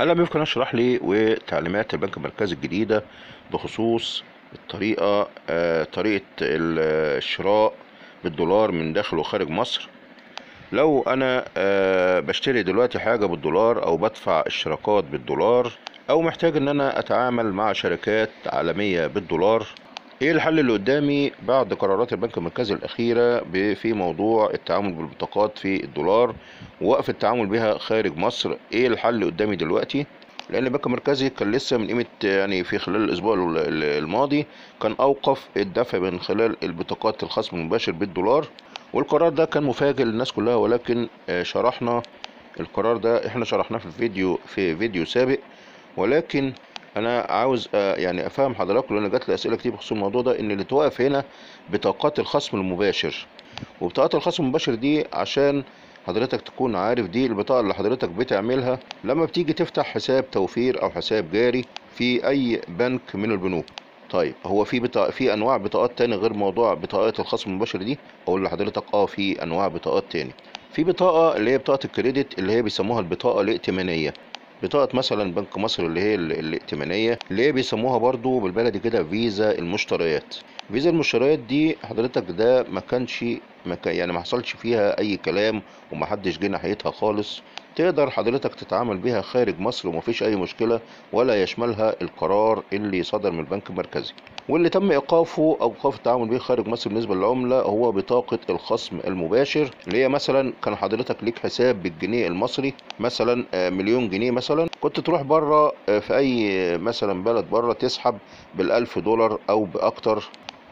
اهلا بيكم قناه اشرح لي وتعليمات البنك المركزي الجديده بخصوص الطريقه آه، طريقه ال- الشراء بالدولار من داخل وخارج مصر لو انا آه، بشتري دلوقتي حاجه بالدولار او بدفع اشتراكات بالدولار او محتاج ان انا اتعامل مع شركات عالميه بالدولار ايه الحل اللي قدامي بعد قرارات البنك المركزي الاخيره ب- في موضوع التعامل بالبطاقات في الدولار ووقف التعامل بها خارج مصر ايه الحل اللي قدامي دلوقتي لان البنك المركزي كان لسه من قيمه يعني في خلال الاسبوع ال- ال- الماضي كان اوقف الدفع من خلال البطاقات الخصم المباشر بالدولار والقرار ده كان مفاجئ للناس كلها ولكن آه، شرحنا القرار ده احنا شرحناه في الفيديو في فيديو سابق ولكن انا عاوز آه، يعني افهم حضراتكم لان جات لي اسئله كتير بخصوص الموضوع ده ان اللي توقف هنا بطاقات الخصم المباشر وبطاقات الخصم المباشر دي عشان حضرتك تكون عارف دي البطاقة اللي حضرتك بتعملها لما بتيجي تفتح حساب توفير او حساب جاري في اي بنك من البنوك طيب هو في بطاقة في انواع بطاقات تاني غير موضوع بطاقات الخصم المباشر دي اقول لحضرتك اه في انواع بطاقات تاني في بطاقة اللي هي بطاقة الكريدت اللي هي بيسموها البطاقة الائتمانية بطاقة مثلا بنك مصر اللي هي ال- الائتمانية اللي هي بيسموها برضو بالبلدي كده فيزا المشتريات فيزا المشتريات دي حضرتك ده ما كانش ما كان يعني ما حصلش فيها اي كلام ومحدش جه ناحيتها خالص تقدر حضرتك تتعامل بيها خارج مصر ومفيش اي مشكلة ولا يشملها القرار اللي صدر من البنك المركزي واللي تم ايقافه او ايقاف التعامل به خارج مصر بالنسبه للعمله هو بطاقه الخصم المباشر اللي هي مثلا كان حضرتك ليك حساب بالجنيه المصري مثلا آه، مليون جنيه مثلا كنت تروح بره آه، في اي آه، مثلا بلد بره تسحب بالألف دولار او باكتر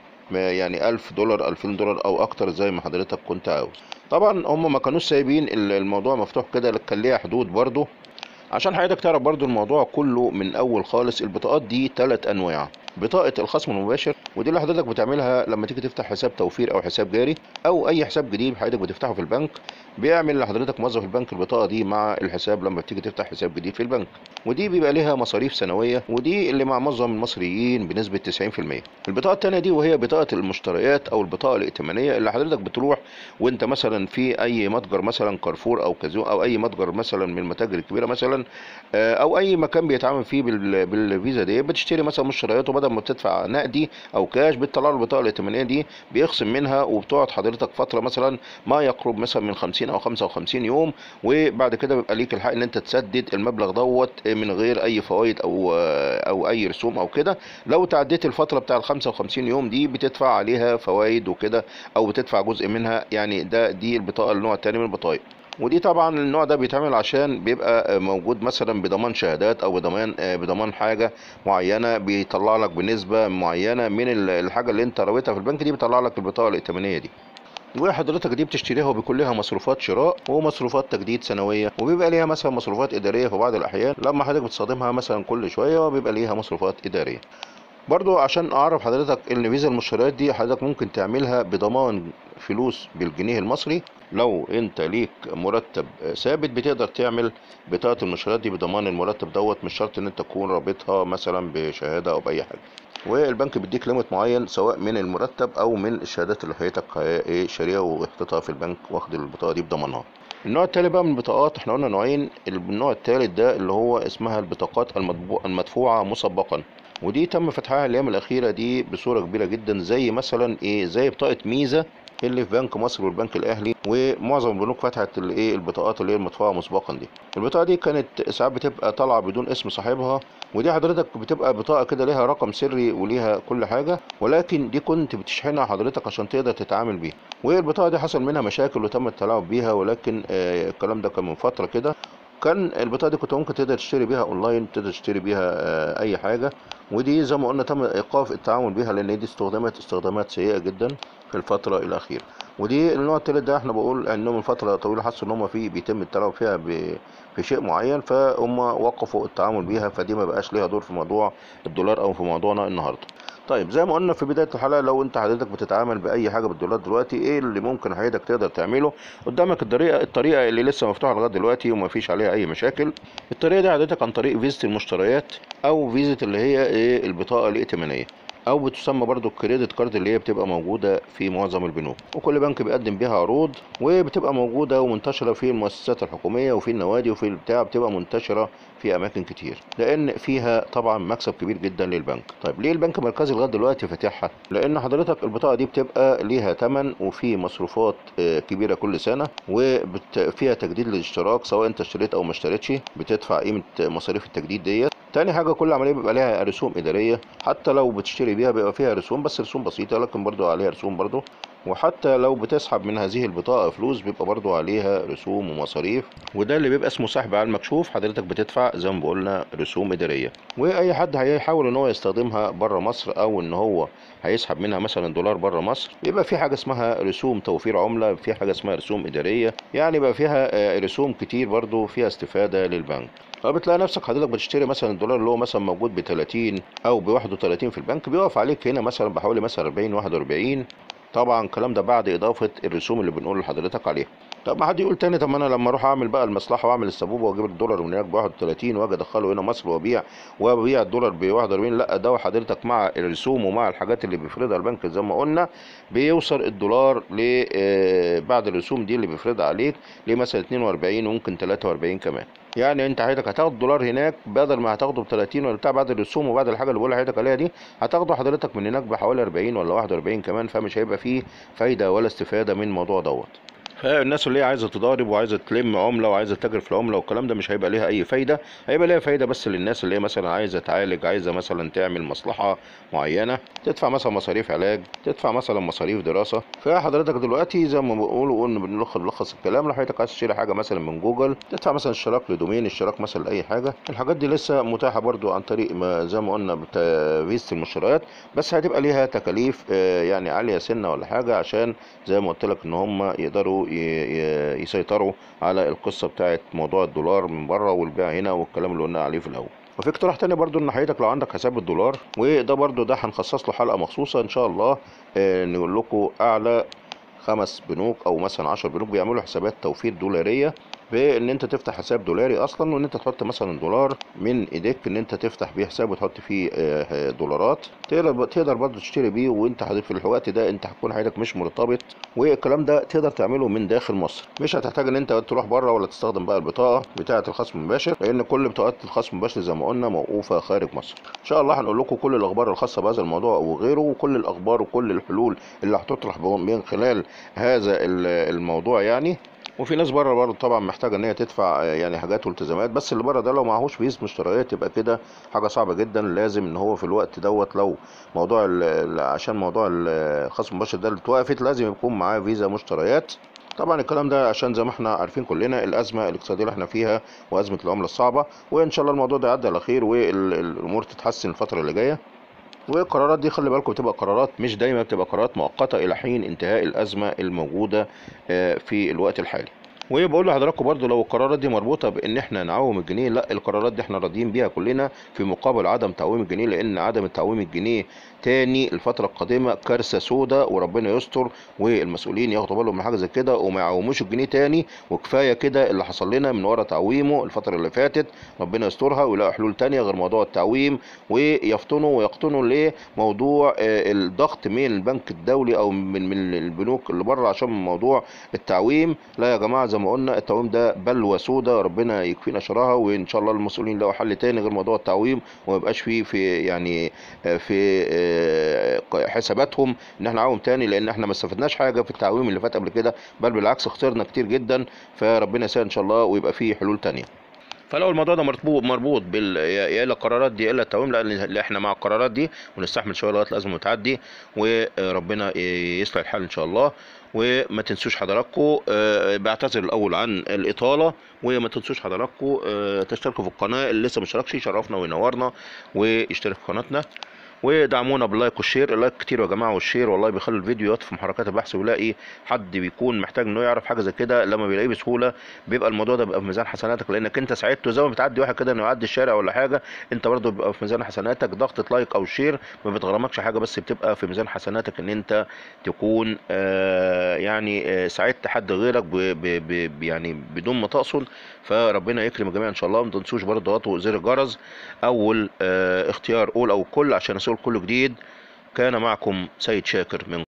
ما يعني ألف دولار ألفين دولار أو أكتر زي ما حضرتك كنت عاوز طبعا هم ما كانوش سايبين ال- الموضوع مفتوح كده كان ليها حدود برضه عشان حضرتك تعرف برضو الموضوع كله من اول خالص البطاقات دي ثلاث انواع بطاقة الخصم المباشر ودي اللي حضرتك بتعملها لما تيجي تفتح حساب توفير او حساب جاري او اي حساب جديد حضرتك بتفتحه في البنك بيعمل لحضرتك موظف البنك البطاقة دي مع الحساب لما بتيجي تفتح حساب جديد في البنك ودي بيبقى ليها مصاريف سنوية ودي اللي مع معظم المصريين بنسبة 90% البطاقة التانية دي وهي بطاقة المشتريات او البطاقة الائتمانية اللي حضرتك بتروح وانت مثلا في اي متجر مثلا كارفور او كازو او اي متجر مثلا من المتاجر الكبيرة مثلا آه، او اي مكان بيتعامل فيه بال- بالفيزا دي بتشتري مثلا مشتريات وبدل ما بتدفع نقدي او كاش بتطلع له البطاقه الائتمانيه دي بيخصم منها وبتقعد حضرتك فتره مثلا ما يقرب مثلا من 50 او 55 يوم وبعد كده بيبقى ليك الحق ان انت تسدد المبلغ دوت من غير اي فوائد او او اي رسوم او كده لو تعديت الفتره بتاع ال 55 يوم دي بتدفع عليها فوائد وكده او بتدفع جزء منها يعني ده دي البطاقه النوع الثاني من البطايق ودي طبعا النوع ده بيتعمل عشان بيبقى موجود مثلا بضمان شهادات او بضمان آه، بضمان حاجه معينه بيطلع لك بنسبه معينه من ال- الحاجه اللي انت رويتها في البنك دي بيطلع لك البطاقه الائتمانيه دي وحضرتك دي بتشتريها وبيكون لها مصروفات شراء ومصروفات تجديد سنويه وبيبقى ليها مثلا مصروفات اداريه في بعض الاحيان لما حضرتك بتستخدمها مثلا كل شويه وبيبقى ليها مصروفات اداريه برضو عشان اعرف حضرتك ان فيزا المشتريات دي حضرتك ممكن تعملها بضمان فلوس بالجنيه المصري لو انت ليك مرتب ثابت بتقدر تعمل بطاقة المشتريات دي بضمان المرتب دوت مش شرط ان انت تكون رابطها مثلا بشهادة او باي حاجة والبنك بيديك ليميت معين سواء من المرتب او من الشهادات اللي حضرتك ايه شاريها وحطيتها في البنك واخد البطاقة دي بضمانها النوع التالت بقى من البطاقات احنا قلنا نوعين النوع التالت ده اللي هو اسمها البطاقات المطبوع- المدفوعة مسبقا ودي تم فتحها الايام الاخيره دي بصوره كبيره جدا زي مثلا ايه زي بطاقه ميزه اللي في بنك مصر والبنك الاهلي ومعظم البنوك فتحت الايه البطاقات اللي هي المدفوعه مسبقا دي البطاقه دي كانت ساعات بتبقى طالعه بدون اسم صاحبها ودي حضرتك بتبقى بطاقه كده ليها رقم سري وليها كل حاجه ولكن دي كنت بتشحنها حضرتك عشان تقدر تتعامل بيها والبطاقه دي حصل منها مشاكل وتم التلاعب بيها ولكن آه الكلام ده كان من فتره كده كان البطاقه دي كنت ممكن تقدر تشتري بيها اونلاين تقدر تشتري بيها آه، اي حاجه ودي زي ما قلنا تم ايقاف التعامل بيها لان دي استخدمت استخدامات سيئه جدا في الفتره الاخيره ودي النوع التالت ده احنا بقول انهم من فتره طويله حسوا ان هم في بيتم التلاعب فيها ب- في شيء معين فهم وقفوا التعامل بيها فدي ما بقاش ليها دور في موضوع الدولار او في موضوعنا النهارده طيب زي ما قلنا في بدايه الحلقه لو انت حضرتك بتتعامل باي حاجه بالدولار دلوقتي ايه اللي ممكن حضرتك تقدر تعمله قدامك الطريقه الطريقه اللي لسه مفتوحه لغايه دلوقتي وما فيش عليها اي مشاكل الطريقه دي حضرتك عن طريق فيزه المشتريات او فيزه اللي هي ايه البطاقه الائتمانيه او بتسمى برضو الكريدت كارد اللي هي بتبقى موجوده في معظم البنوك وكل بنك بيقدم بيها عروض وبتبقى موجوده ومنتشره في المؤسسات الحكوميه وفي النوادي وفي البتاع بتبقى منتشره في اماكن كتير لان فيها طبعا مكسب كبير جدا للبنك طيب ليه البنك المركزي لغايه دلوقتي فاتحها لان حضرتك البطاقه دي بتبقى ليها ثمن وفي مصروفات آه، كبيره كل سنه وفيها تجديد للاشتراك سواء انت اشتريت او ما اشتريتش بتدفع قيمه مصاريف التجديد ديت تاني حاجة كل عملية بيبقى لها رسوم إدارية حتى لو بتشتري بيها بيبقى فيها رسوم بس رسوم بسيطة لكن برضو عليها رسوم برضو وحتى لو بتسحب من هذه البطاقة فلوس بيبقى برضو عليها رسوم ومصاريف وده اللي بيبقى اسمه سحب على المكشوف حضرتك بتدفع زي ما بقولنا رسوم إدارية وأي حد هيحاول إن هو يستخدمها بره مصر أو إن هو هيسحب منها مثلا دولار بره مصر بيبقى في حاجة اسمها رسوم توفير عملة في حاجة اسمها رسوم إدارية يعني بقى فيها آه، رسوم كتير برضو فيها استفادة للبنك فبتلاقي نفسك حضرتك بتشتري مثلا الدولار اللي هو مثلا موجود ب 30 او ب 31 في البنك بيقف عليك هنا مثلا بحوالي مثلا 40 41 طبعا الكلام ده بعد اضافه الرسوم اللي بنقول لحضرتك عليها طب ما حد يقول تاني طب ما انا لما اروح اعمل بقى المصلحه واعمل السبوبه واجيب الدولار من هناك ب 31 واجي ادخله هنا مصر وابيع وابيع الدولار ب 41 لا ده حضرتك مع الرسوم ومع الحاجات اللي بيفرضها البنك زي ما قلنا بيوصل الدولار ل آه، بعد الرسوم دي اللي بيفرضها عليك لمثلا 42 وممكن 43 كمان يعني انت حضرتك هتاخد الدولار هناك بدل ما هتاخده ب 30 ولا بتاع بعد الرسوم وبعد الحاجه اللي بقول لحضرتك عليها دي هتاخده حضرتك من هناك بحوالي 40 ولا 41 كمان فمش هيبقى فيه فايده ولا استفاده من الموضوع دوت فالناس اللي هي عايزه تضارب وعايزه تلم عمله وعايزه تتاجر في العمله والكلام ده مش هيبقى ليها اي فايده هيبقى ليها فايده بس للناس اللي هي مثلا عايزه تعالج عايزه مثلا تعمل مصلحه معينه تدفع مثلا مصاريف علاج تدفع مثلا مصاريف دراسه فحضرتك دلوقتي زي ما بنقول قلنا بنلخص بنلخص الكلام لو حضرتك عايز تشتري حاجه مثلا من جوجل تدفع مثلا اشتراك لدومين اشتراك مثلا لاي حاجه الحاجات دي لسه متاحه برضو عن طريق ما زي ما قلنا بتا- فيزة المشتريات بس هتبقى ليها تكاليف آه، يعني عاليه سنه ولا حاجه عشان زي ما قلت لك ان هم يقدروا ي- ي- يسيطروا على القصه بتاعت موضوع الدولار من بره والبيع هنا والكلام اللي قلنا عليه في الاول وفي اقتراح تاني برضو ان حضرتك لو عندك حساب الدولار وده برضو ده هنخصص له حلقه مخصوصه ان شاء الله آه، نقول لكم اعلى خمس بنوك او مثلا عشر بنوك بيعملوا حسابات توفير دولاريه بان انت تفتح حساب دولاري اصلا وان انت تحط مثلا دولار من ايديك ان انت تفتح بيه حساب وتحط فيه آه، آه، دولارات تقدر تقدر برضه تشتري بيه وانت حضرتك في الوقت ده انت هتكون حضرتك مش مرتبط والكلام ده تقدر تعمله من داخل مصر مش هتحتاج ان انت تروح بره ولا تستخدم بقى البطاقه بتاعه الخصم المباشر لان كل بطاقات الخصم المباشر زي ما قلنا موقوفه خارج مصر ان شاء الله هنقول لكم كل الاخبار الخاصه بهذا الموضوع وغيره وكل الاخبار وكل الحلول اللي هتطرح من خلال هذا ال- الموضوع يعني وفي ناس بره برضه طبعا محتاجه ان هي تدفع آه، يعني حاجات والتزامات بس اللي بره ده لو معهوش فيز مشتريات يبقى كده حاجه صعبه جدا لازم ان هو في الوقت دوت لو موضوع ال- ال- عشان موضوع الخصم المباشر ده اللي اتوقفت لازم يكون معاه فيزا مشتريات طبعا الكلام ده عشان زي ما احنا عارفين كلنا الازمه الاقتصاديه اللي احنا فيها وازمه العمله الصعبه وان شاء الله الموضوع ده يعدي على خير والامور تتحسن الفتره اللي جايه والقرارات دي خلي بالكم بتبقى قرارات مش دايما بتبقى قرارات مؤقته الى حين انتهاء الازمه الموجوده آه، في الوقت الحالي وبقول لحضراتكم برضو لو القرارات دي مربوطه بان احنا نعوم الجنيه لا القرارات دي احنا راضيين بيها كلنا في مقابل عدم تعويم الجنيه لان عدم تعويم الجنيه تاني الفتره القادمه كارثه سوداء وربنا يستر والمسؤولين ياخدوا بالهم من حاجه زي كده وما يعوموش الجنيه تاني وكفايه كده اللي حصل لنا من ورا تعويمه الفتره اللي فاتت ربنا يسترها ويلاقوا حلول تانية غير موضوع التعويم ويفطنوا ويقطنوا لموضوع آه، الضغط من البنك الدولي او من من البنوك اللي بره عشان موضوع التعويم لا يا جماعه زي ما قلنا التعويم ده بلوى سوداء ربنا يكفينا شرها وان شاء الله المسؤولين يلاقوا حل تاني غير موضوع التعويم وما يبقاش فيه في يعني آه، في آه، حساباتهم ان احنا نعوم تاني لان احنا ما استفدناش حاجه في التعويم اللي فات قبل كده بل بالعكس خسرنا كتير جدا فربنا يسهل ان شاء الله ويبقى فيه حلول تانية فلو الموضوع ده مربوط مربوط بال يا يا الا القرارات دي يا الا التعويم لا اللي احنا مع القرارات دي ونستحمل شويه لغايه الازمه تعدي وربنا يصلح الحال ان شاء الله وما تنسوش حضراتكم آه، بعتذر الاول عن الاطاله وما تنسوش حضراتكم آه، تشتركوا في القناه اللي لسه مشتركش يشرفنا وينورنا ويشترك في قناتنا ودعمونا باللايك والشير اللايك كتير يا جماعه والشير والله بيخلي الفيديو يطفي محركات البحث ويلاقي حد بيكون محتاج انه يعرف حاجه زي كده لما بيلاقيه بسهوله بيبقى الموضوع ده بيبقى في ميزان حسناتك لانك انت ساعدته زي ما بتعدي واحد كده انه يعدي الشارع ولا حاجه انت برضه بيبقى في ميزان حسناتك ضغطه لايك او شير ما بتغرمكش حاجه بس بتبقى في ميزان حسناتك ان انت تكون آه يعني آه ساعدت حد غيرك ب ب ب يعني بدون ما تقصد فربنا يكرم الجميع ان شاء الله ما تنسوش برضه تضغطوا زر الجرس اول آه اختيار اول او الكل عشان يصل كل جديد كان معكم سيد شاكر من